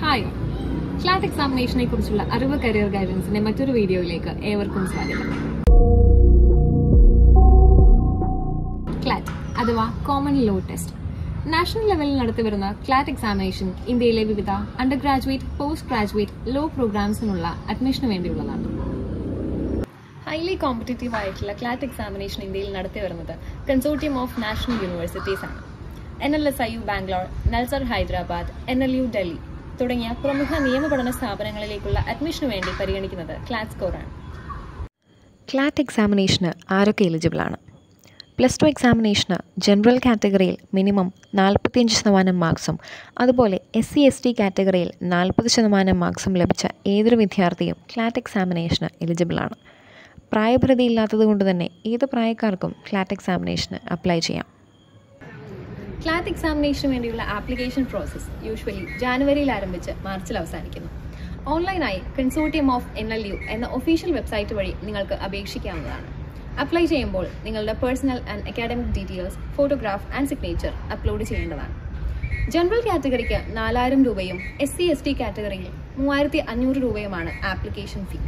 hi ക്ലാറ്റ് എക്സാമിനേഷനെ കുറിച്ചുള്ള അറിവ് career ഗൈഡൻസിന്റെ മറ്റൊരു വീഡിയോയിലേക്ക് ഏവർക്കും സ്വാഗതം ക്ലാറ്റ് അഥവാ കോമൺ ലോ ടെസ്റ്റ് നാഷണൽ ലെവലിൽ നടത്തിവരുന്ന ക്ലാറ്റ് എക്സാമിനേഷൻ ഇന്ത്യയിലെ വിവിധ undergraduate postgraduate law പ്രോഗ്രാംസിനുള്ള അഡ്മിഷന് വേണ്ടിയുള്ളതാണ് ഹൈലി കോമ്പറ്റേറ്റീവ് ആയിട്ടുള്ള ക്ലാറ്റ് എക്സാമിനേഷൻ ഇന്ത്യയിൽ നടത്തി വരുന്നത് കൺസോർട്ടിയം ഓഫ് നാഷണൽ യൂണിവേഴ്സിറ്റീസ് ആണ് N L S I U Bangalore NALSAR Hyderabad N L U Delhi തുടങ്ങിയ പ്രമുഖ നിയമപഠന സ്ഥാപനങ്ങളിലേക്കുള്ള അഡ്മിഷന് വേണ്ടി പരിഗണിക്കുന്നത് ക്ലാറ്റ് സ്കോറാണ് ക്ലാറ്റ് എക്സാമിനേഷന് ആരൊക്കെ എലിജിബിൾ ആണ് പ്ലസ് ടു എക്സാമിനേഷന് ജനറൽ കാറ്റഗറിയിൽ മിനിമം നാൽപ്പത്തിയഞ്ച് ശതമാനം മാർക്സും അതുപോലെ എസ് സി എസ് ടി കാറ്റഗറിയിൽ നാൽപ്പത് ശതമാനം മാർക്സും ലഭിച്ച ഏതൊരു വിദ്യാർത്ഥിയും ക്ലാറ്റ് എക്സാമിനേഷന് എലിജിബിൾ ആണ് പ്രായപരിധി ഇല്ലാത്തത് കൊണ്ട് തന്നെ ഏത് പ്രായക്കാർക്കും ക്ലാറ്റ് എക്സാമിനേഷന് അപ്ലൈ ചെയ്യാം ക്ലാറ്റ് എക്സാമിനേഷന് വേണ്ടിയുള്ള ആപ്ലിക്കേഷൻ പ്രോസസ്സ് യൂഷ്വലി ജാനുവരിയിൽ ആരംഭിച്ച് മാർച്ചിൽ അവസാനിക്കുന്നു ഓൺലൈനായി consortium of N L U എന്ന ഒഫീഷ്യൽ വെബ്സൈറ്റ് വഴി നിങ്ങൾക്ക് അപേക്ഷിക്കാവുന്നതാണ് അപ്ലൈ ചെയ്യുമ്പോൾ നിങ്ങളുടെ personal and academic details photograph and signature upload ചെയ്യേണ്ടതാണ് ജനറൽ കാറ്റഗറിക്ക് നാലായിരം രൂപയും എസ് സി എസ് ടി കാറ്റഗറിയിൽ മൂവായിരത്തി അഞ്ഞൂറ് രൂപയുമാണ് application fee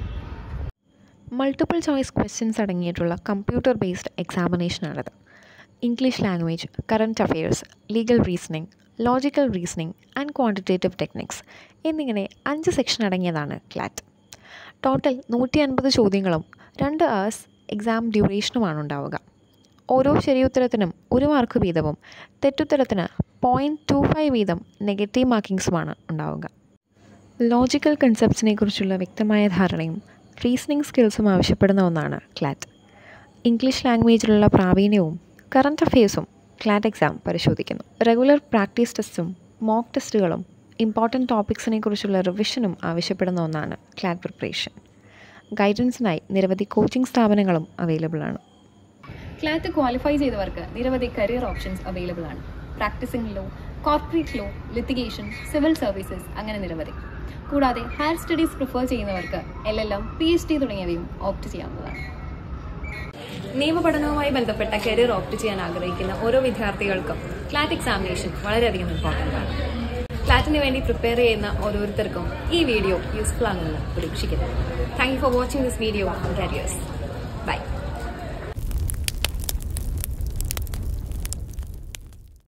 multiple choice questions അടങ്ങിയിട്ടുള്ള കമ്പ്യൂട്ടർ ബേസ്ഡ് എക്സാമിനേഷനാണിത് English language current affairs legal reasoning logical reasoning and quantitative techniques എന്നിങ്ങനെ അഞ്ച് സെക്ഷൻ അടങ്ങിയതാണ് ക്ലാറ്റ് ടോട്ടൽ നൂറ്റി അൻപത് ചോദ്യങ്ങളും രണ്ട് അവേഴ്സ് എക്സാം ഡ്യൂറേഷനുമാണ് ഉണ്ടാവുക ഓരോ ശരിയുത്തരത്തിനും ഒരു മാർക്ക് വീതവും തെറ്റുത്തരത്തിന് പോയിൻറ്റ് ടു ഫൈവ് വീതം നെഗറ്റീവ് മാർക്കിങ്സുമാണ് ഉണ്ടാവുക ലോജിക്കൽ കൺസെപ്റ്റ്സിനെ കുറിച്ചുള്ള വ്യക്തമായ ധാരണയും റീസണിംഗ് സ്കിൽസും ആവശ്യപ്പെടുന്ന ഒന്നാണ് ക്ലാറ്റ് ഇംഗ്ലീഷ് ലാംഗ്വേജിലുള്ള പ്രാവീണ്യവും കറണ്ട് അഫയേഴ്സും ക്ലാറ്റ് എക്സാം പരിശോധിക്കുന്നു റെഗുലർ പ്രാക്ടീസ് ടെസ്റ്റും മോക്ക് ടെസ്റ്റുകളും ഇമ്പോർട്ടൻറ്റ് ടോപ്പിക്സിനെ കുറിച്ചുള്ള റിവിഷനും ആവശ്യപ്പെടുന്ന ഒന്നാണ് ക്ലാറ്റ് പ്രിപ്പറേഷൻ ഗൈഡൻസിനായി നിരവധി കോച്ചിംഗ് സ്ഥാപനങ്ങളും അവൈലബിൾ ആണ് ക്ലാറ്റ് ക്വാളിഫൈ ചെയ്തവർക്ക് നിരവധി കരിയർ ഓപ്ഷൻസ് അവൈലബിൾ ആണ് practising law corporate law litigation civil services അങ്ങനെ നിരവധി കൂടാതെ ഹയർ സ്റ്റഡീസ് പ്രിഫർ ചെയ്യുന്നവർക്ക് L L M P H D തുടങ്ങിയവയും ഓപ്റ്റ് ചെയ്യാവുന്നതാണ് നിയമപഠനവുമായി ബന്ധപ്പെട്ട കരിയർ ഓപ്റ്റ് ചെയ്യാൻ ആഗ്രഹിക്കുന്ന ഓരോ വിദ്യാർത്ഥികൾക്കും ക്ലാറ്റ് എക്സാമിനേഷൻ വളരെയധികം ഇമ്പോർട്ടൻ്റ് ആണ് ക്ലാറ്റിന് വേണ്ടി പ്രിപ്പയർ ചെയ്യുന്ന ഓരോരുത്തർക്കും ഈ വീഡിയോ യൂസ്ഫുൾ ആണെന്ന് പ്രതീക്ഷിക്കുന്നു thank you for watching this video careers by